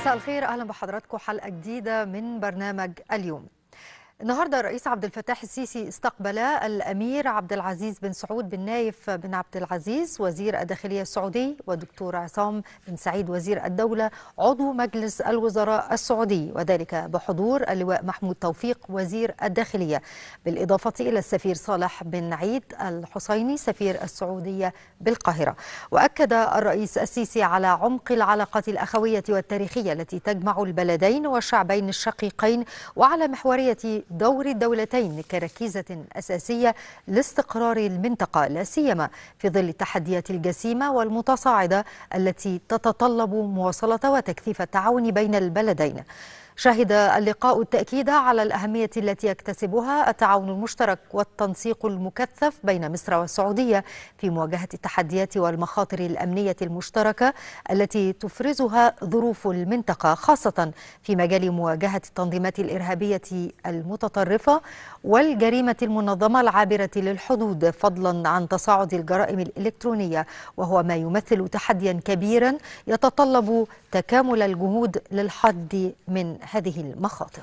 مساء الخير اهلا بحضراتكم حلقه جديده من برنامج اليوم النهارده الرئيس عبد الفتاح السيسي استقبل الامير عبد العزيز بن سعود بن نايف بن عبد العزيز وزير الداخليه السعودي والدكتور عصام بن سعيد وزير الدوله عضو مجلس الوزراء السعودي وذلك بحضور اللواء محمود توفيق وزير الداخليه بالاضافه الى السفير صالح بن عيد الحسيني سفير السعوديه بالقاهره واكد الرئيس السيسي على عمق العلاقات الاخويه والتاريخيه التي تجمع البلدين والشعبين الشقيقين وعلى محوريه دور الدولتين كركيزة أساسية لاستقرار المنطقة لا سيما في ظل التحديات الجسيمة والمتصاعدة التي تتطلب مواصلة وتكثيف التعاون بين البلدين. شهد اللقاء التأكيد على الأهمية التي يكتسبها التعاون المشترك والتنسيق المكثف بين مصر والسعودية في مواجهة التحديات والمخاطر الأمنية المشتركة التي تفرزها ظروف المنطقة خاصة في مجال مواجهة التنظيمات الإرهابية المتطرفة والجريمة المنظمة العابرة للحدود فضلا عن تصاعد الجرائم الإلكترونية وهو ما يمثل تحديا كبيرا يتطلب تكامل الجهود للحد من هذه المخاطر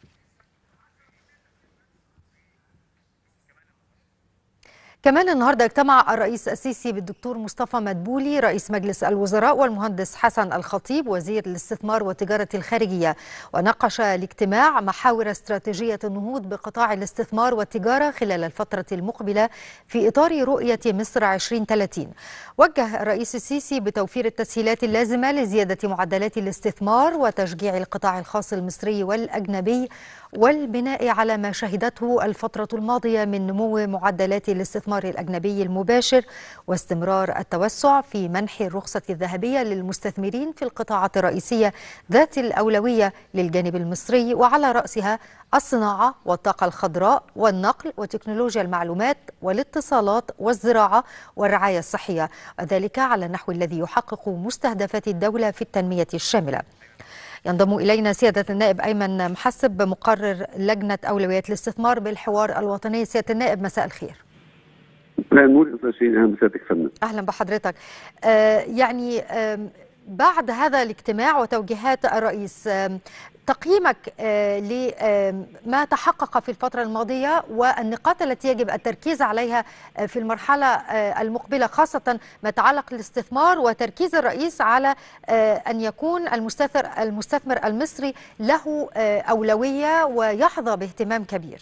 كمان النهارده اجتمع الرئيس السيسي بالدكتور مصطفى مدبولي رئيس مجلس الوزراء والمهندس حسن الخطيب وزير الاستثمار والتجاره الخارجيه وناقش الاجتماع محاور استراتيجيه النهوض بقطاع الاستثمار والتجاره خلال الفتره المقبله في اطار رؤيه مصر 2030 وجه الرئيس السيسي بتوفير التسهيلات اللازمه لزياده معدلات الاستثمار وتشجيع القطاع الخاص المصري والاجنبي والبناء على ما شهدته الفتره الماضيه من نمو معدلات الاستثمار الاستثمار الأجنبي المباشر واستمرار التوسع في منح الرخصة الذهبية للمستثمرين في القطاعات الرئيسية ذات الأولوية للجانب المصري وعلى رأسها الصناعة والطاقة الخضراء والنقل وتكنولوجيا المعلومات والاتصالات والزراعة والرعاية الصحية وذلك على النحو الذي يحقق مستهدفات الدولة في التنمية الشاملة ينضم إلينا سيادة النائب أيمن محسب مقرر لجنة أولويات الاستثمار بالحوار الوطني سيادة النائب مساء الخير لا نور استاذ شيرين اهلا بسيادتك فندم اهلا بحضرتك آه يعني آه بعد هذا الاجتماع وتوجيهات الرئيس آه تقييمك لما تحقق في الفترة الماضية والنقاط التي يجب التركيز عليها في المرحلة المقبلة خاصة ما يتعلق بالاستثمار وتركيز الرئيس على أن يكون المستثمر المستثمر المصري له أولوية ويحظى باهتمام كبير.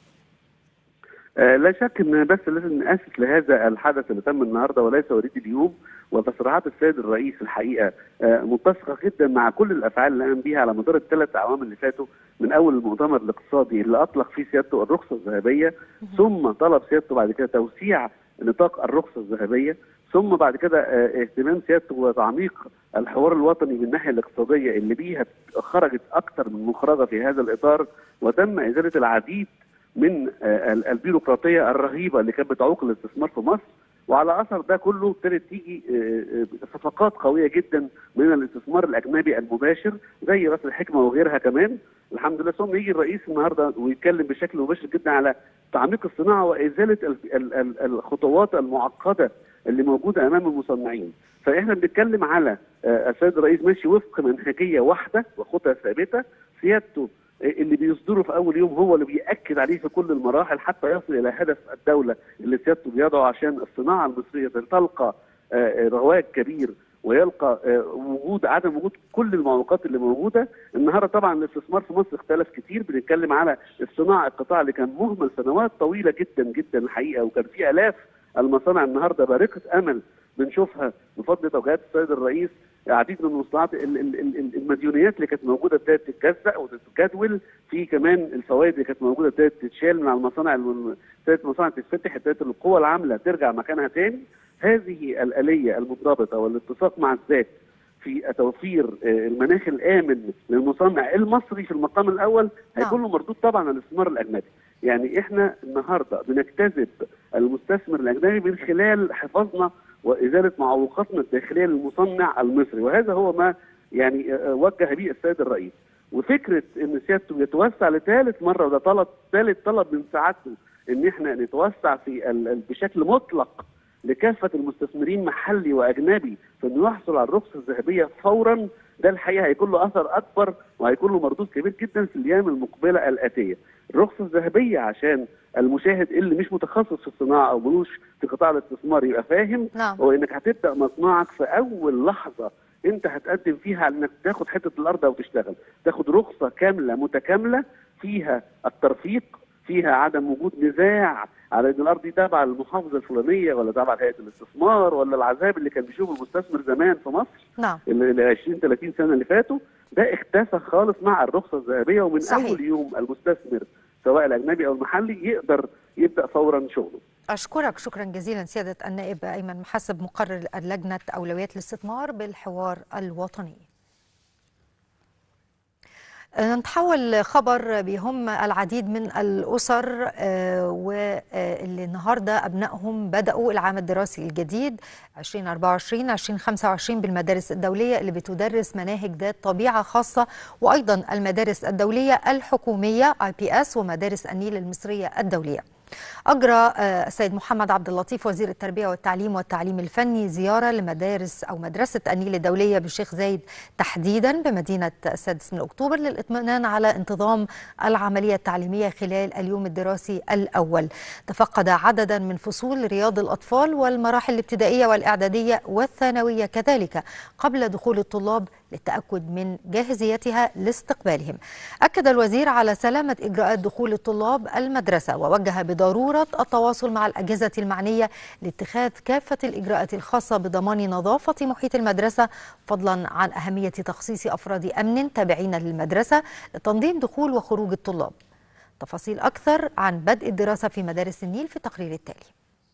آه لا شك ان بس لازم ناسس لهذا الحدث اللي تم النهارده وليس وليد اليوم وتصريحات السيد الرئيس الحقيقه آه متسقه جدا مع كل الافعال اللي قام بها على مدار الثلاث اعوام اللي فاتوا من اول المؤتمر الاقتصادي اللي اطلق فيه سيادته الرخصه الذهبيه ثم طلب سيادته بعد كده توسيع نطاق الرخصه الذهبيه ثم بعد كده آه اهتمام سيادته وتعميق الحوار الوطني من الناحيه الاقتصاديه اللي بيها خرجت اكثر من مخرجه في هذا الاطار وتم ازاله العديد من البيروقراطيه الرهيبه اللي كانت بتعوق الاستثمار في مصر وعلى اثر ده كله ابتدت تيجي صفقات قويه جدا من الاستثمار الاجنبي المباشر زي راس الحكمه وغيرها كمان الحمد لله ثم يجي الرئيس النهارده ويتكلم بشكل مباشر جدا على تعميق الصناعه وازاله الخطوات المعقده اللي موجوده امام المصنعين فاحنا بنتكلم على السيد الرئيس ماشي وفق منهجيه واحده وخطى ثابته سيادته اللي بيصدره في اول يوم هو اللي بياكد عليه في كل المراحل حتى يصل الى هدف الدوله اللي سيادته بيضعه عشان الصناعه المصريه تلقى رواج كبير ويلقى وجود عدم وجود كل المعوقات اللي موجوده النهارده طبعا الاستثمار في مصر اختلف كتير بنتكلم على الصناعه القطاع اللي كان مهمل سنوات طويله جدا جدا الحقيقه وكان في الاف المصانع النهارده بارقه امل بنشوفها بفضل توجيهات السيد الرئيس عديد من المصطلحات المديونيات اللي كانت موجوده ابتدت تتجزأ وتتجدول في كمان الفوائد اللي كانت موجوده ابتدت تتشال من على المصانع ابتدت المصانع تتفتح ابتدت القوى العامله ترجع مكانها تاني هذه الاليه المضبطه والاتساق مع الذات في توفير المناخ الامن للمصنع المصري في المقام الاول هيكون له مردود طبعا على الاستثمار الاجنبي يعني احنا النهارده بنجتذب المستثمر الاجنبي من خلال حفاظنا وازاله معوقاتنا الداخليه للمصنع المصري وهذا هو ما يعني وجه به السيد الرئيس وفكره ان سيادته يتوسع لثالث مره وده طلب ثالث طلب من سعادته ان احنا نتوسع في بشكل مطلق لكافه المستثمرين محلي واجنبي في انه يحصل على الرخصه الذهبيه فورا ده الحقيقه هيكون له اثر اكبر وهيكون له مردود كبير جدا في الايام المقبله الاتيه. الرخصه الذهبيه عشان المشاهد اللي مش متخصص في الصناعه او ملوش في قطاع الاستثمار يبقى فاهم نعم. هو انك هتبدا مصنعك في اول لحظه انت هتقدم فيها على انك تاخد حته الارض او تشتغل تاخد رخصه كامله متكامله فيها الترفيق فيها عدم وجود نزاع على ان الارض دي تابعه للمحافظه الفلانيه ولا تابعه لهيئه الاستثمار ولا العذاب اللي كان بيشوفه المستثمر زمان في مصر نعم ال 20 30 سنه اللي فاتوا ده اختفى خالص مع الرخصه الذهبيه ومن صحيح. اول يوم المستثمر سواء الاجنبي او المحلي يقدر يبدا فورا شغله أشكرك شكرا جزيلا سيادة النائب أيمن محسب مقرر لجنة أولويات الاستثمار بالحوار الوطني نتحول خبر بيهم العديد من الأسر آه، واللي النهاردة أبنائهم بدأوا العام الدراسي الجديد 2024 2025 بالمدارس الدولية اللي بتدرس مناهج ذات طبيعة خاصة وأيضا المدارس الدولية الحكومية IPS ومدارس النيل المصرية الدولية أجرى آه، السيد محمد عبد اللطيف وزير التربية والتعليم والتعليم الفني زيارة لمدارس أو مدرسة النيل الدولية بالشيخ زايد تحديدا بمدينة السادس من أكتوبر للإطمئنان على انتظام العملية التعليمية خلال اليوم الدراسي الأول تفقد عددا من فصول رياض الأطفال والمراحل الابتدائية والإعدادية والثانوية كذلك قبل دخول الطلاب للتأكد من جاهزيتها لاستقبالهم أكد الوزير على سلامة إجراءات دخول الطلاب المدرسة ووجه بضرورة التواصل مع الأجهزة المعنية لاتخاذ كافة الإجراءات الخاصة بضمان نظافة محيط المدرسة فضلا عن أهمية تخصيص أفراد أمن تابعين للمدرسة لتنظيم دخول وخروج الطلاب تفاصيل أكثر عن بدء الدراسة في مدارس النيل في التقرير التالي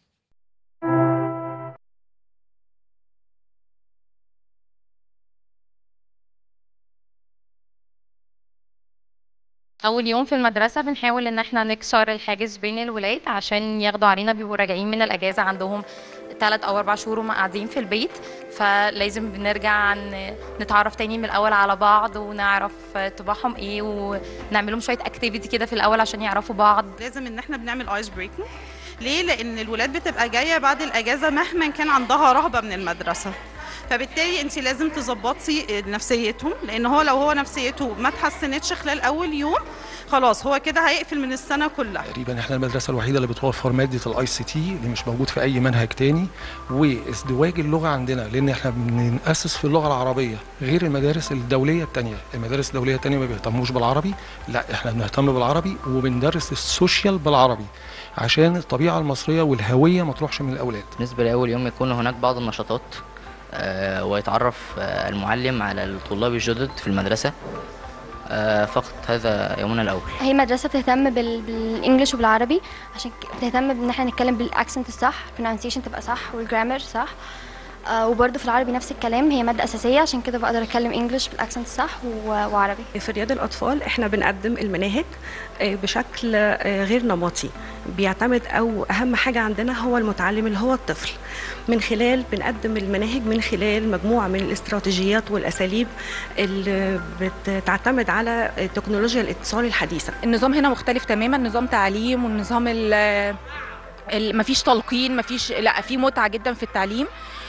اول يوم في المدرسه بنحاول ان احنا نكسر الحاجز بين الولاد عشان ياخدوا علينا بيبقوا راجعين من الاجازه عندهم ثلاث او اربع شهور وهم قاعدين في البيت فلازم بنرجع ن- نتعرف تاني من الاول على بعض ونعرف طباعهم ايه ونعمل لهم شويه اكتيفيتي كده في الاول عشان يعرفوا بعض لازم ان احنا بنعمل ايس بريكنج ليه لان الولاد بتبقى جايه بعد الاجازه مهما كان عندها رهبه من المدرسه فبالتالي انت لازم تظبطي نفسيتهم لان هو لو هو نفسيته ما اتحسنتش خلال اول يوم خلاص هو كده هيقفل من السنه كلها تقريبا احنا المدرسه الوحيده اللي بتوفر ماده الاي سي تي اللي مش موجود في اي منهج تاني وازدواج اللغه عندنا لان احنا بنأسس في اللغه العربيه غير المدارس الدوليه التانيه المدارس الدوليه التانيه ما بيهتموش بالعربي لا احنا بنهتم بالعربي وبندرس السوشيال بالعربي عشان الطبيعه المصريه والهويه ما تروحش من الاولاد بالنسبة لأول يوم يكون هناك بعض النشاطات آه، ويتعرف آه، المعلم على الطلاب الجدد في المدرسة آه، فقط هذا يومنا الأول هي مدرسة بتهتم بال... بالانجلش وبالعربي عشان ك- بتهتم بان احنا نتكلم بالاكسنت الصح pronunciation تبقى صح والجرامر صح آه وبرده في العربي نفس الكلام هي مادة أساسية عشان كده بقدر أتكلم انجلش بالاكسنت الصح و... وعربي في رياض الأطفال إحنا بنقدم المناهج آه، بشكل آه، غير نمطي بيعتمد أو أهم حاجة عندنا هو المتعلم اللي هو الطفل من خلال بنقدم المناهج من خلال مجموعة من الاستراتيجيات والأساليب اللي بتعتمد على تكنولوجيا الاتصال الحديثة النظام هنا مختلف تماما نظام تعليم والنظام ال ال- مفيش تلقين مفيش لا في متعه جدا في التعليم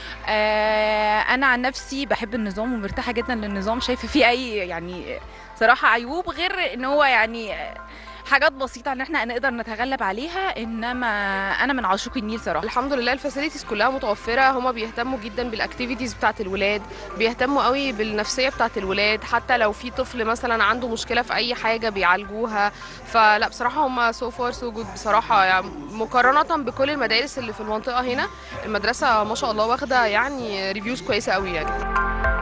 آه، انا عن نفسي بحب النظام ومرتاحه جدا للنظام شايفه فيه اي يعني صراحه عيوب غير ان هو يعني حاجات بسيطه ان احنا نقدر نتغلب عليها انما انا من عشاق النيل صراحه الحمد لله الفاسيلتيز كلها متوفره هما بيهتموا جدا بالاكتيفيتيز بتاعه الولاد بيهتموا قوي بالنفسيه بتاعه الولاد حتى لو في طفل مثلا عنده مشكله في اي حاجه بيعالجوها فلا بصراحه هما سو فار سو جود بصراحه يعني مقارنه بكل المدارس اللي في المنطقه هنا المدرسه ما شاء الله واخده يعني ريفيوز كويسه قوي يعني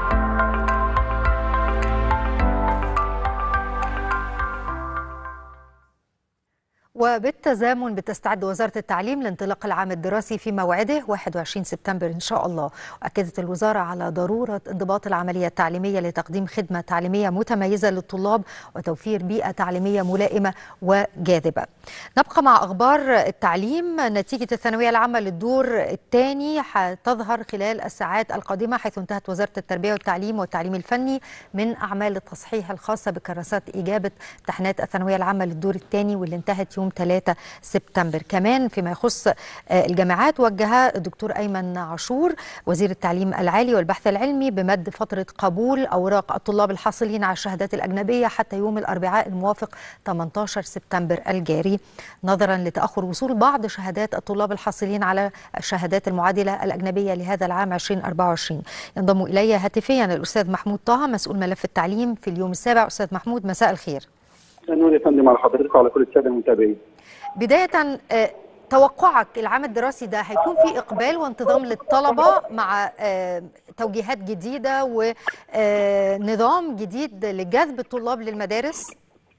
وبالتزامن بتستعد وزارة التعليم لانطلاق العام الدراسي في موعده 21 سبتمبر إن شاء الله وأكدت الوزارة على ضرورة انضباط العملية التعليمية لتقديم خدمة تعليمية متميزة للطلاب وتوفير بيئة تعليمية ملائمة وجاذبة نبقى مع أخبار التعليم نتيجة الثانوية العامة للدور الثاني هتظهر خلال الساعات القادمة حيث انتهت وزارة التربية والتعليم والتعليم الفني من أعمال التصحيح الخاصة بكراسات إجابة امتحانات الثانوية العامة للدور الثاني واللي انتهت يوم يوم 3 سبتمبر كمان فيما يخص الجامعات وجه الدكتور أيمن عاشور وزير التعليم العالي والبحث العلمي بمد فترة قبول أوراق الطلاب الحاصلين على الشهادات الأجنبية حتى يوم الأربعاء الموافق 18 سبتمبر الجاري نظرا لتأخر وصول بعض شهادات الطلاب الحاصلين على الشهادات المعادلة الأجنبية لهذا العام 2024 ينضم إلي هاتفيا الأستاذ محمود طه مسؤول ملف التعليم في اليوم السابع أستاذ محمود مساء الخير نور يا فندم على حضرتك وعلى كل الساده المتابعين. بداية توقعك العام الدراسي ده هيكون في إقبال وانتظام للطلبة مع توجيهات جديدة ونظام جديد لجذب الطلاب للمدارس؟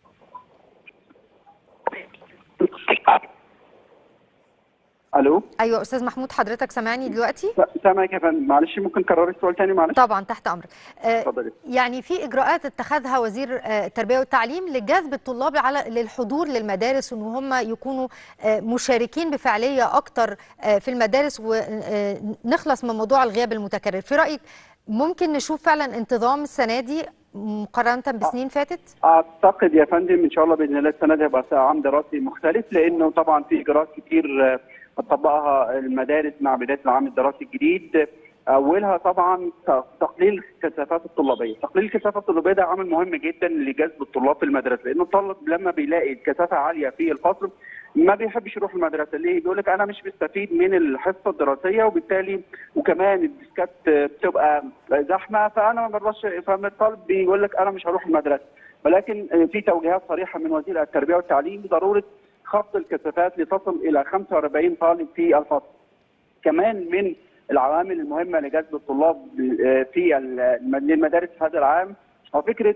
الو ايوه استاذ محمود حضرتك سامعني دلوقتي سامعك يا فندم معلش ممكن تكرري السؤال تاني معلش طبعا تحت امرك اتفضلي يعني في اجراءات اتخذها وزير التربيه والتعليم لجذب الطلاب على للحضور للمدارس وان هم يكونوا مشاركين بفعاليه اكتر في المدارس ونخلص من موضوع الغياب المتكرر في رايك ممكن نشوف فعلا انتظام السنه دي مقارنه بسنين فاتت؟ اعتقد يا فندم ان شاء الله باذن الله السنه دي هيبقى عام دراسي مختلف لانه طبعا في اجراءات كتير طبقها المدارس مع بدايه العام الدراسي الجديد اولها طبعا تقليل الكثافات الطلابيه، تقليل الكثافه الطلابيه ده عامل مهم جدا لجذب الطلاب في المدرسه لانه الطالب لما بيلاقي الكثافه عاليه في الفصل ما بيحبش يروح المدرسه ليه؟ بيقول لك انا مش مستفيد من الحصه الدراسيه وبالتالي وكمان الديسكات بتبقى زحمه فانا ما برضاش فالطالب بيقول لك انا مش هروح المدرسه ولكن في توجيهات صريحه من وزير التربيه والتعليم بضروره خفض الكثافات لتصل الى 45 طالب في الفصل. كمان من العوامل المهمه لجذب الطلاب في المدارس هذا العام هو فكره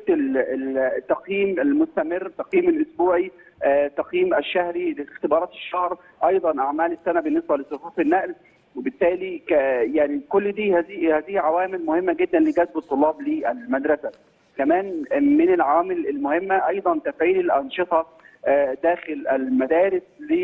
التقييم المستمر، التقييم الاسبوعي، التقييم الشهري لاختبارات الشهر، ايضا اعمال السنه بالنسبه لصفوف النقل وبالتالي يعني كل دي هذه هذه عوامل مهمه جدا لجذب الطلاب للمدرسه. كمان من العوامل المهمه ايضا تفعيل الانشطه داخل المدارس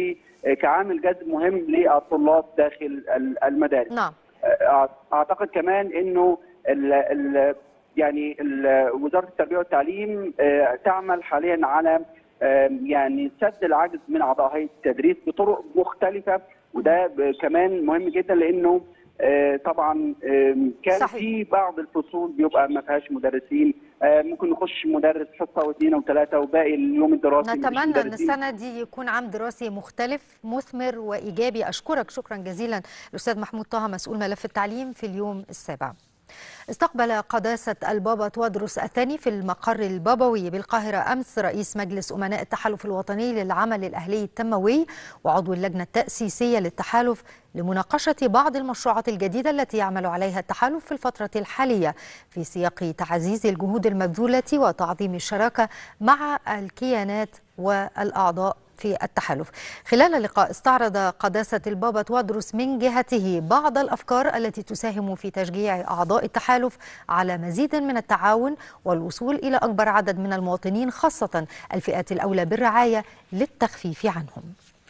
كعامل جذب مهم للطلاب داخل المدارس. نعم. اعتقد كمان انه ال ال يعني ال وزاره التربيه والتعليم تعمل حاليا على يعني سد العجز من اعضاء هيئه التدريس بطرق مختلفه وده كمان مهم جدا لانه طبعا كان صحيح. في بعض الفصول بيبقى ما فيهاش مدرسين ممكن نخش مدرس حصه واثنين وثلاثه وباقي اليوم الدراسي نتمنى ان السنه دي يكون عام دراسي مختلف مثمر وايجابي اشكرك شكرا جزيلا الاستاذ محمود طه مسؤول ملف التعليم في اليوم السابع استقبل قداسة البابا توادرس الثاني في المقر البابوي بالقاهرة أمس رئيس مجلس أمناء التحالف الوطني للعمل الأهلي التنموي وعضو اللجنة التأسيسية للتحالف لمناقشة بعض المشروعات الجديدة التي يعمل عليها التحالف في الفترة الحالية في سياق تعزيز الجهود المبذولة وتعظيم الشراكة مع الكيانات والأعضاء في التحالف خلال اللقاء استعرض قداسة البابا توادرس من جهته بعض الأفكار التي تساهم في تشجيع أعضاء التحالف على مزيد من التعاون والوصول إلى أكبر عدد من المواطنين خاصة الفئات الأولى بالرعاية للتخفيف عنهم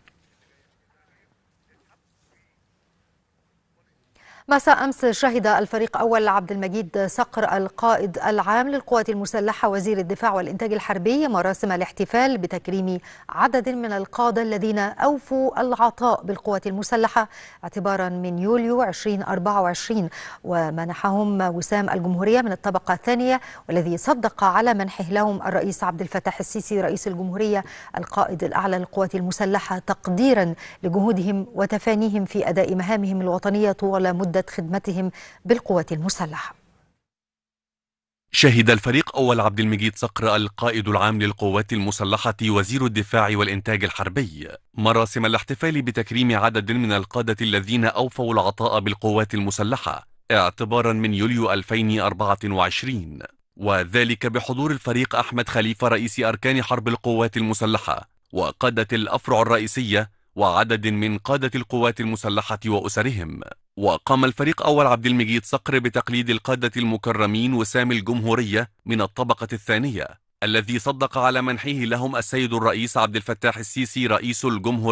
مساء أمس شهد الفريق أول عبد المجيد صقر القائد العام للقوات المسلحة وزير الدفاع والإنتاج الحربي مراسم الاحتفال بتكريم عدد من القادة الذين أوفوا العطاء بالقوات المسلحة اعتبارا من يوليو 2024 ومنحهم وسام الجمهورية من الطبقة الثانية والذي صدق على منحه لهم الرئيس عبد الفتاح السيسي رئيس الجمهورية القائد الأعلى للقوات المسلحة تقديرا لجهودهم وتفانيهم في أداء مهامهم الوطنية طوال مدة خدمتهم بالقوات المسلحة شهد الفريق أول عبد المجيد صقر القائد العام للقوات المسلحة وزير الدفاع والإنتاج الحربي مراسم الاحتفال بتكريم عدد من القادة الذين أوفوا العطاء بالقوات المسلحة اعتبارا من يوليو 2024 وذلك بحضور الفريق أحمد خليفة رئيس أركان حرب القوات المسلحة وقادة الأفرع الرئيسية وعدد من قادة القوات المسلحة وأسرهم وقام الفريق أول عبد المجيد صقر بتقليد القادة المكرمين وسام الجمهورية من الطبقة الثانية الذي صدق على منحه لهم السيد الرئيس عبد الفتاح السيسي رئيس الجمهورية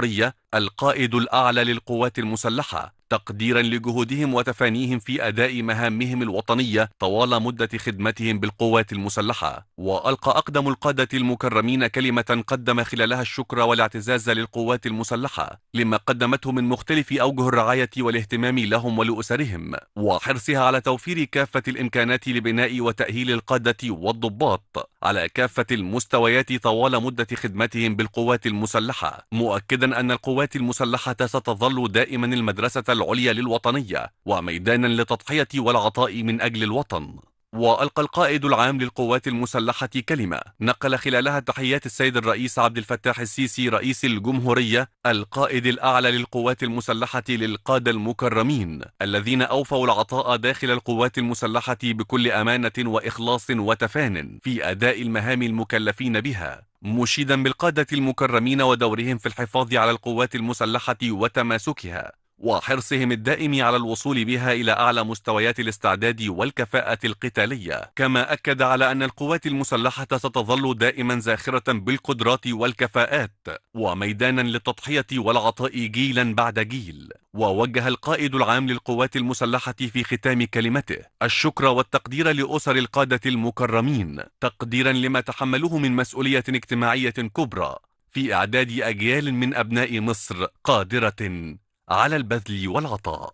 القائد الأعلى للقوات المسلحة تقديرا لجهودهم وتفانيهم في أداء مهامهم الوطنية طوال مدة خدمتهم بالقوات المسلحة وألقى أقدم القادة المكرمين كلمة قدم خلالها الشكر والاعتزاز للقوات المسلحة لما قدمته من مختلف أوجه الرعاية والاهتمام لهم ولأسرهم وحرصها على توفير كافة الإمكانات لبناء وتأهيل القادة والضباط على كافة المستويات طوال مدة خدمتهم بالقوات المسلحة مؤكدا أن القوات المسلحة ستظل دائما المدرسة العليا للوطنية وميدانا للتضحية والعطاء من أجل الوطن وألقى القائد العام للقوات المسلحة كلمة نقل خلالها تحيات السيد الرئيس عبد الفتاح السيسي رئيس الجمهورية القائد الأعلى للقوات المسلحة للقادة المكرمين الذين أوفوا العطاء داخل القوات المسلحة بكل أمانة وإخلاص وتفان في أداء المهام المكلفين بها مشيدا بالقادة المكرمين ودورهم في الحفاظ على القوات المسلحة وتماسكها وحرصهم الدائم على الوصول بها إلى أعلى مستويات الاستعداد والكفاءة القتالية كما أكد على أن القوات المسلحة ستظل دائما زاخرة بالقدرات والكفاءات وميدانا للتضحية والعطاء جيلا بعد جيل ووجه القائد العام للقوات المسلحة في ختام كلمته الشكر والتقدير لأسر القادة المكرمين تقديرا لما تحملوه من مسؤولية اجتماعية كبرى في إعداد أجيال من أبناء مصر قادرة على البذل والعطاء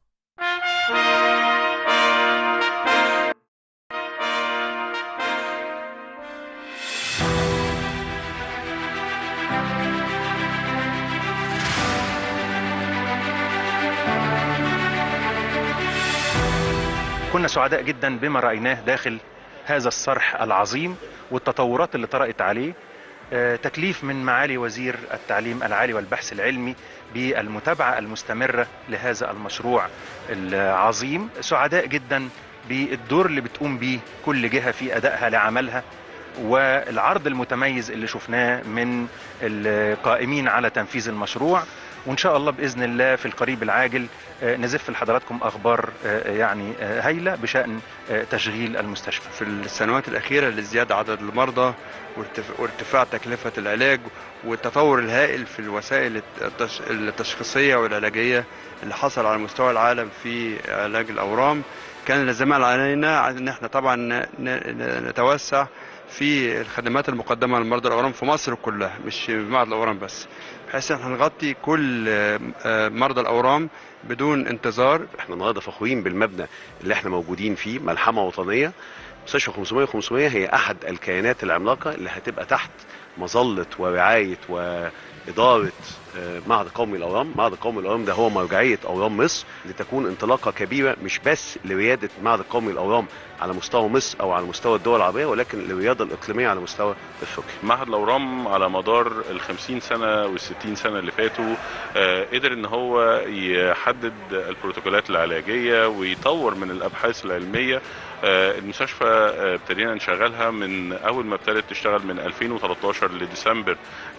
كنا سعداء جدا بما رأيناه داخل هذا الصرح العظيم والتطورات اللي طرأت عليه آه، تكليف من معالي وزير التعليم العالي والبحث العلمي بالمتابعة المستمرة لهذا المشروع العظيم سعداء جدا بالدور اللي بتقوم به كل جهة في أدائها لعملها والعرض المتميز اللي شفناه من القائمين على تنفيذ المشروع وان شاء الله باذن الله في القريب العاجل آه، نزف لحضراتكم اخبار آه، يعني آه، هايله بشان آه، تشغيل المستشفى في السنوات الأخيرة لزيادة عدد المرضى وارتف- وارتفاع تكلفة العلاج والتطور الهائل في الوسائل التش- التشخيصية والعلاجية اللي حصل على مستوى العالم في علاج الأورام كان لازم علينا ان احنا طبعا ن- ن- نتوسع في الخدمات المقدمة لمرضى الأورام في مصر كلها مش في معهد الأورام بس بحيث ان احنا نغطي كل آه، آه، مرضى الأورام بدون انتظار احنا النهارده فخورين بالمبنى اللي احنا موجودين فيه ملحمه وطنيه مستشفى 500 500 هي احد الكيانات العملاقه اللي هتبقى تحت مظله ورعايه واداره آه، معهد قومي الاورام، معهد قومي الاورام ده هو مرجعيه اورام مصر لتكون انطلاقه كبيره مش بس لرياده معهد قومي الاورام على مستوى مصر او على مستوى الدول العربيه ولكن الرياضه الاقليميه على مستوى افريقيا. معهد الاورام على مدار ال 50 سنه وال 60 سنه اللي فاتوا آه، قدر ان هو يحدد البروتوكولات العلاجيه ويطور من الابحاث العلميه آه، المستشفى آه، ابتدينا نشغلها من اول ما ابتدت تشتغل من 2013 لديسمبر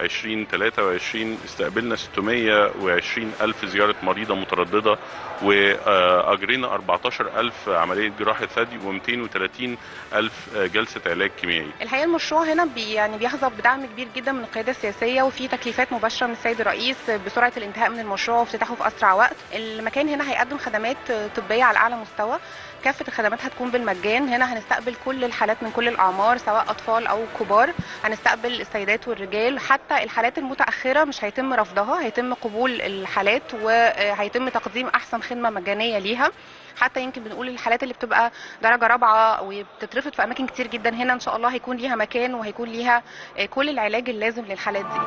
2023 استقبلنا 620 الف زياره مريضه متردده واجرينا 14 الف عمليه جراحه ثدي و230 الف جلسه علاج كيميائي الحقيقه المشروع هنا بي يعني بيحظى بدعم كبير جدا من القياده السياسيه وفي تكليفات مباشره من السيد الرئيس بسرعه الانتهاء من المشروع وافتتاحه في اسرع وقت المكان هنا هيقدم خدمات طبيه على اعلى مستوى كافة الخدمات هتكون بالمجان هنا هنستقبل كل الحالات من كل الأعمار سواء أطفال أو كبار هنستقبل السيدات والرجال حتى الحالات المتأخرة مش هيتم رفضها هيتم قبول الحالات وهيتم تقديم أحسن خدمة مجانية ليها حتى يمكن بنقول الحالات اللي بتبقى درجة رابعة وبتترفض في أماكن كتير جدا هنا إن شاء الله هيكون ليها مكان وهيكون ليها كل العلاج اللازم للحالات دي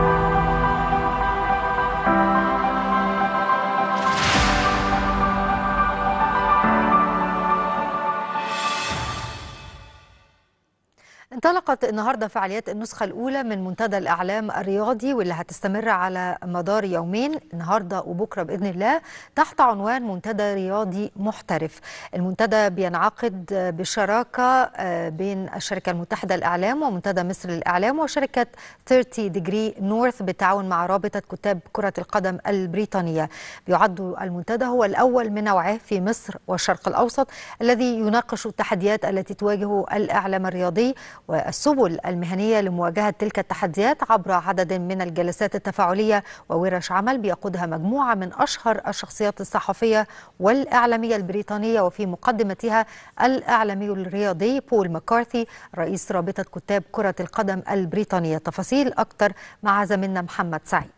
انطلقت النهارده فعاليات النسخة الأولى من منتدى الإعلام الرياضي واللي هتستمر على مدار يومين النهارده وبكره بإذن الله تحت عنوان منتدى رياضي محترف. المنتدى بينعقد بشراكة بين الشركة المتحدة للإعلام ومنتدى مصر للإعلام وشركة 30 ديجري نورث بالتعاون مع رابطة كتاب كرة القدم البريطانية. بيعد المنتدى هو الأول من نوعه في مصر والشرق الأوسط الذي يناقش التحديات التي تواجه الإعلام الرياضي والسبل المهنية لمواجهة تلك التحديات عبر عدد من الجلسات التفاعلية وورش عمل بيقودها مجموعة من أشهر الشخصيات الصحفية والإعلامية البريطانية وفي مقدمتها الإعلامي الرياضي بول مكارثي رئيس رابطة كتاب كرة القدم البريطانية تفاصيل أكثر مع زميلنا محمد سعيد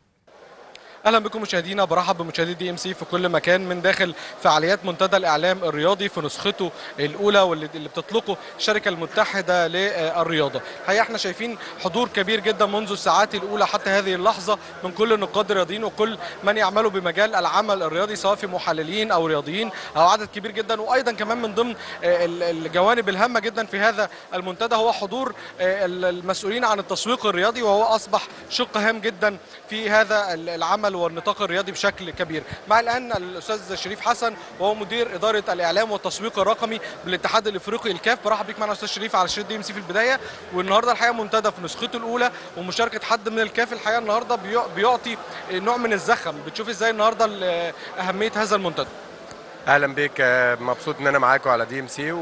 اهلا بكم مشاهدينا برحب بمشاهدي دي ام سي في كل مكان من داخل فعاليات منتدى الاعلام الرياضي في نسخته الاولى واللي اللي بتطلقه الشركه المتحده للرياضه الحقيقه احنا شايفين حضور كبير جدا منذ الساعات الاولى حتى هذه اللحظه من كل النقاد الرياضيين وكل من يعملوا بمجال العمل الرياضي سواء في محللين او رياضيين او عدد كبير جدا وايضا كمان من ضمن الجوانب الهامه جدا في هذا المنتدى هو حضور المسؤولين عن التسويق الرياضي وهو اصبح شق هام جدا في هذا العمل والنطاق الرياضي بشكل كبير مع الان الاستاذ شريف حسن وهو مدير اداره الاعلام والتسويق الرقمي بالاتحاد الافريقي الكاف برحب بيك معنا استاذ شريف على شريط دي ام سي في البدايه والنهارده الحقيقه منتدى في نسخته الاولى ومشاركه حد من الكاف الحقيقه النهارده بيعطي نوع من الزخم بتشوف ازاي النهارده اهميه هذا المنتدى اهلا بيك مبسوط ان انا معاكم على دي ام سي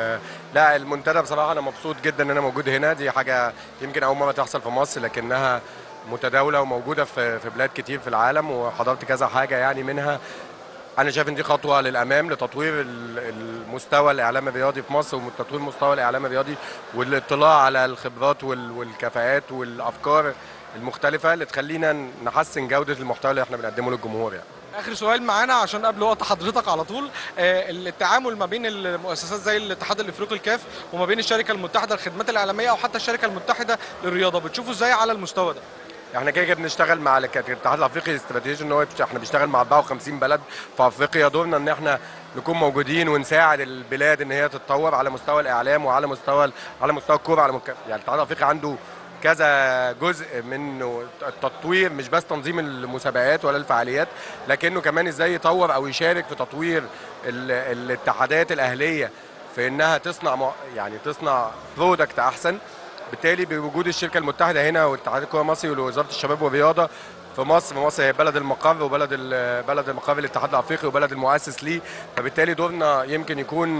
ولا المنتدى بصراحه انا مبسوط جدا ان انا موجود هنا دي حاجه يمكن اول مره تحصل في مصر لكنها متداوله وموجوده في في بلاد كتير في العالم وحضرت كذا حاجه يعني منها انا شايف ان دي خطوه للامام لتطوير المستوى الاعلام الرياضي في مصر وتطوير مستوى الاعلام الرياضي والاطلاع على الخبرات والكفاءات والافكار المختلفه اللي تخلينا نحسن جوده المحتوى اللي احنا بنقدمه للجمهور يعني. اخر سؤال معانا عشان قبل وقت حضرتك على طول آه التعامل ما بين المؤسسات زي الاتحاد الافريقي الكاف وما بين الشركه المتحده للخدمات الاعلاميه او حتى الشركه المتحده للرياضه بتشوفوا ازاي على المستوى ده احنا كده كده بنشتغل مع الاتحاد الافريقي استراتيجي ان هو احنا بنشتغل مع 54 بلد في افريقيا دورنا ان احنا نكون موجودين ونساعد البلاد ان هي تتطور على مستوى الاعلام وعلى مستوى على مستوى الكوره على مك... يعني الاتحاد الافريقي عنده كذا جزء منه التطوير مش بس تنظيم المسابقات ولا الفعاليات لكنه كمان ازاي يطور او يشارك في تطوير الاتحادات الاهليه في انها تصنع يعني تصنع برودكت احسن بالتالي بوجود الشركه المتحده هنا والاتحاد الكره المصري ووزاره الشباب والرياضه في مصر مصر هي بلد المقر وبلد بلد مقر الاتحاد الافريقي وبلد المؤسس ليه فبالتالي دورنا يمكن يكون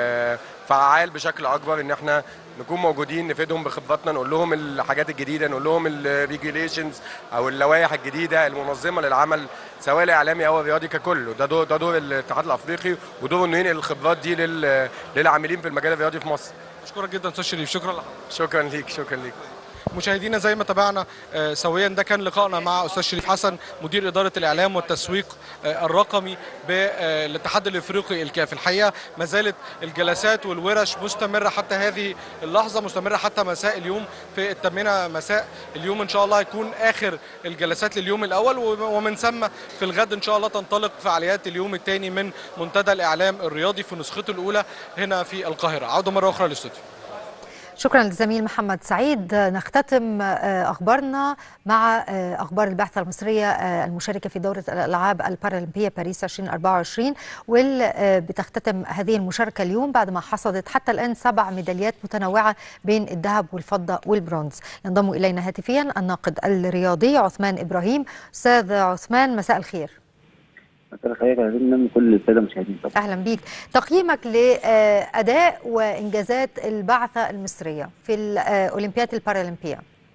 فعال بشكل اكبر ان احنا نكون موجودين نفيدهم بخبراتنا نقول لهم الحاجات الجديده نقول لهم الريجوليشنز او اللوائح الجديده المنظمه للعمل سواء الاعلامي او الرياضي ككل وده دور ده دور الاتحاد الافريقي ودور انه ينقل الخبرات دي للعاملين في المجال الرياضي في مصر اشكرك جدا استاذ شريف شكرا لحضرتك شكرا ليك شكرا ليك مشاهدينا زي ما تابعنا سويا ده كان لقائنا مع استاذ شريف حسن مدير اداره الاعلام والتسويق الرقمي بالاتحاد الافريقي الكاف الحقيقه ما زالت الجلسات والورش مستمره حتى هذه اللحظه مستمره حتى مساء اليوم في الثامنه مساء اليوم ان شاء الله هيكون اخر الجلسات لليوم الاول ومن ثم في الغد ان شاء الله تنطلق فعاليات اليوم الثاني من منتدى الاعلام الرياضي في نسخته الاولى هنا في القاهره عوده مره اخرى للاستوديو شكرا للزميل محمد سعيد نختتم اخبارنا مع اخبار البعثه المصريه المشاركه في دوره الالعاب البارالمبيه باريس 2024 واللي بتختتم هذه المشاركه اليوم بعد ما حصدت حتى الان سبع ميداليات متنوعه بين الذهب والفضه والبرونز ينضم الينا هاتفيا الناقد الرياضي عثمان ابراهيم استاذ عثمان مساء الخير مساء الخير من كل الساده المشاهدين طبعا اهلا بيك تقييمك لاداء وانجازات البعثه المصريه في الاولمبياد البارالمبيه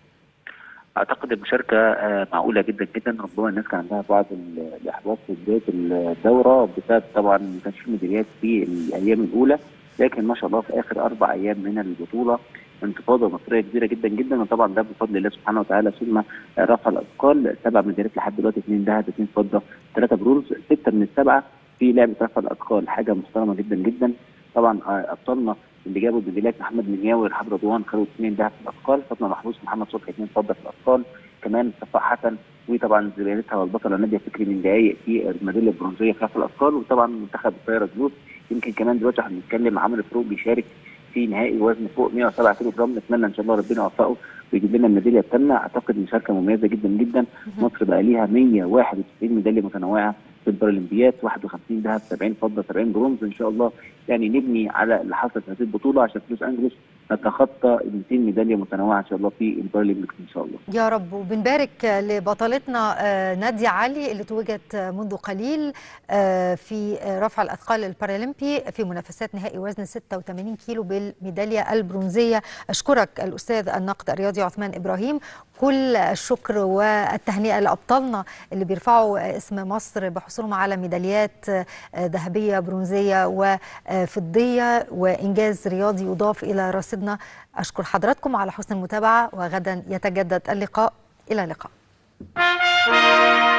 اعتقد المشاركه معقوله جدا جدا ربما الناس كان عندها بعض الاحباط في بدايه الدوره بسبب طبعا ما كانش في ميداليات في الايام الاولى لكن ما شاء الله في اخر اربع ايام من البطوله انتفاضه مصريه كبيره جدا جدا وطبعا ده بفضل الله سبحانه وتعالى ثم رفع الاثقال سبع ميداليات لحد دلوقتي اثنين ذهب اثنين فضه ثلاثه برونز سته من السبعه في لعبه رفع الاثقال حاجه محترمه جدا جدا طبعا ابطالنا اللي جابوا الميداليات محمد منياوي ورحاب رضوان خدوا اثنين ذهب في الاثقال فاطمه محروس محمد صبحي اثنين فضه في الاثقال كمان صفاء حسن وطبعا زميلتها والبطله ناديه فكري من دقائق في الميداليه البرونزيه في رفع الاثقال وطبعا منتخب الطايره جلوس يمكن كمان دلوقتي احنا بنتكلم عمرو فاروق بيشارك في نهائي وزن فوق 107 كيلو جرام نتمنى ان شاء الله ربنا يوفقه ويجيب لنا الميداليه الثامنه اعتقد مشاركه مميزه جدا جدا مصر بقى ليها 191 ميداليه متنوعه في البارالمبيات 51 ذهب 70 فضه 70 برونز ان شاء الله يعني نبني على اللي حصل في هذه البطوله عشان في لوس انجلوس نتخطى ال 200 ميداليه متنوعه ان شاء الله في البارالمبيكس ان شاء الله يا رب وبنبارك لبطلتنا آه، نادية علي اللي توجت منذ قليل آه، في رفع الأثقال البارالمبي في منافسات نهائي وزن 86 كيلو بالميدالية البرونزية أشكرك الأستاذ الناقد الرياضي عثمان إبراهيم كل الشكر والتهنئة لأبطالنا اللي بيرفعوا اسم مصر بحصولهم على ميداليات آه، ذهبية برونزية وفضية وإنجاز رياضي يضاف إلى رصيدنا أشكر حضراتكم على حسن المتابعة وغدا يتجدد اللقاء إلى اللقاء